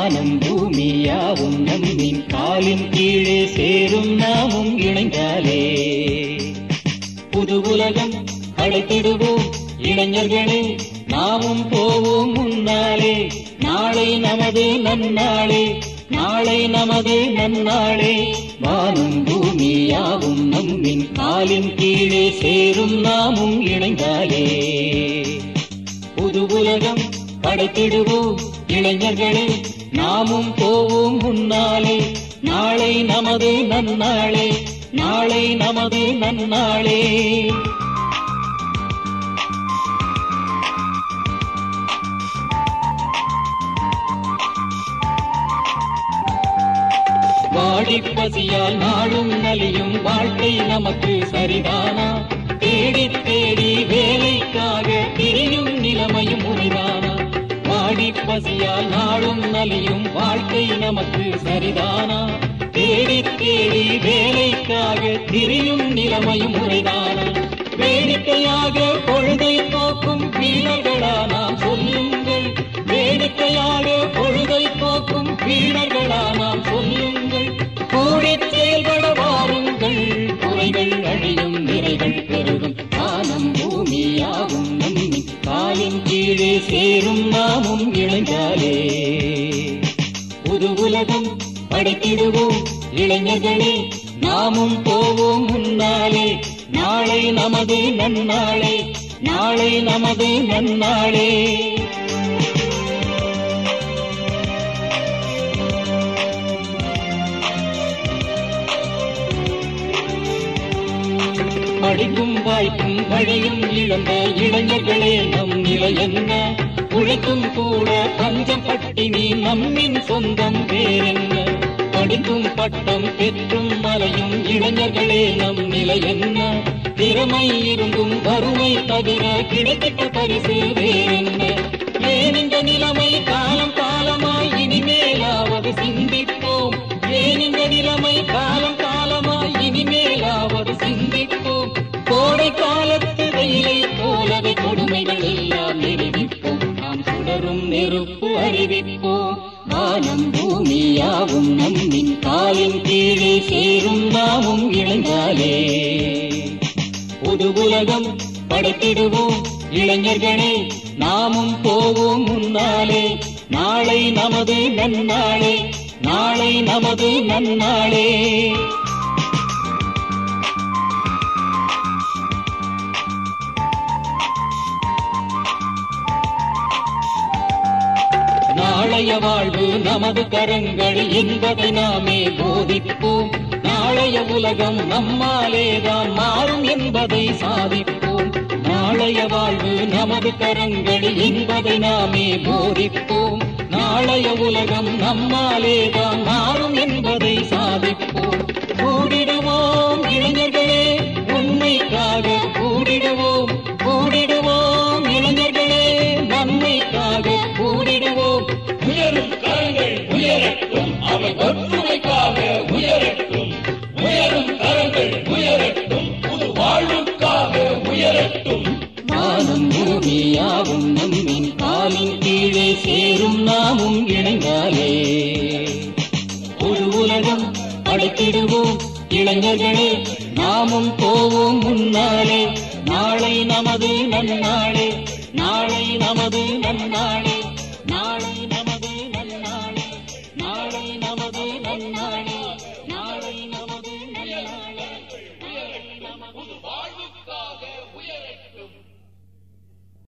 வானம் பூமியாவும் நம்மின் காலின் கீழே சேரும் நாமும் இணைந்தாலே புது உலகம் அழைத்திடுவோம் இளைஞர்களே நாமும் போவோம் முன்னாலே நாளை நமது நன்னாளே நாளை நமது நன்னாளே வானம் பூமியாவும் நம்மின் காலின் கீழே சேரும் நாமும் இணைந்தாலே புது உலகம் படைத்திடுவோம் இளைஞர்களே நாமும் போவோம் முன்னாலே நாளை நமது நன்னாளே நாளை நமது நன்னாளே வாடிப் பசியால் நாளும் நலியும் வாழ்க்கை நமக்கு சரிதானா தேடி தேடி வேலைக்காக திரியும் நிலைமையும் முறைதானா வாடிப் பசியால் நாளும் நலியும் வாழ்க்கை நமக்கு சரிதானா தேடி தேடி வேலைக்காக திரியும் நிலைமையும் முறைதானா வேடிக்கையாக பொழுதை போக்கும் வீரர்களா நாம் சொல்லுங்கள் வேடிக்கையாக பொழுதை போக்கும் வீரர்களா நாம் சொல்லுங்கள் கூடிச் செயல்பட வாருங்கள் குறைகள் அழியும் நிறைகள் பெருகும் வானம் பூமியாகும் நம்மி காலின் கீழே சேரும் நாமும் இளைஞாலே புது உலகம் படைத்திடுவோம் இளைஞர்களே நாமும் போவோம் முன்னாலே நாளை நமது நன்னாளே நாளை நமது நன்னாளே படிக்கும் வாய்ப்பும் வழியும் இழந்த இளைஞர்களே நம் நிலை என்ன உழைக்கும் கூட பஞ்சம் பட்டினி நம்மின் சொந்தம் வேறென்ன படிக்கும் பட்டம் பெற்றும் மலையும் இளைஞர்களே நம் நிலை என்ன திறமை இருந்தும் வறுமை தவிர கிடைத்திட்ட பரிசு வேறென்ன ஏன் இந்த நிலைமை காலம் காலமாய் இனிமேலாவது சிந்திப்போம் ஏன் இந்த நிலைமை காலம் காலமாய் இனிமேலாவது சிந்திப்போம் கோடை காலத்து வெயிலை போலவே கொடுமைகள் எல்லாம் நிரூபிப்போம் நாம் சுடரும் நெருப்பு அறிவிப்போம் வானம் பூமியாவும் நம்மின் காலின் கீழே சேரும் நாமும் இளைஞாலே புது உலகம் படைத்திடுவோம் இளைஞர்களே நாமும் போவோம் முன்னாலே நாளை நமது நன்னாளே நாளை நமது நன்னாளே நாளைய வாழ்வு நமது கரங்கள் என்பதை நாமே போதிப்போம் நாளைய உலகம் நம்மாலேதான் மாறும் என்பதை சாதிப்போம் நாளைய வாழ்வு நமது கரங்கள் என்பதை நாமே போதிப்போம் நாளைய உலகம் நம்மாலேதான் மாறும் என்பதை சாதிப்போம் கூடிடுவோம் இளைஞர்களே உண்மைக்காக கூடிடுவோம் கூடிடுவோம் இளைஞர்களே நன்மைக்காக கூடிடுவோம் உயரும் கரங்கள் உயரட்டும் அவர் ஒற்றுமைக்காக உயரட்டும் உயரும் கரங்கள் உயரட்டும் புது வாழ்வுக்காக உயரட்டும் வானம் பூமியாவும் நம்மின் காலின் கீழே சேரும் நாமும் இணைந்தாலே ஒரு உலகம் படைத்திடுவோம் இளைஞர்களே நாமும் போவோம் முன்னாலே நாளை நமது நன்னாளே நாளை நமது நன்னாளே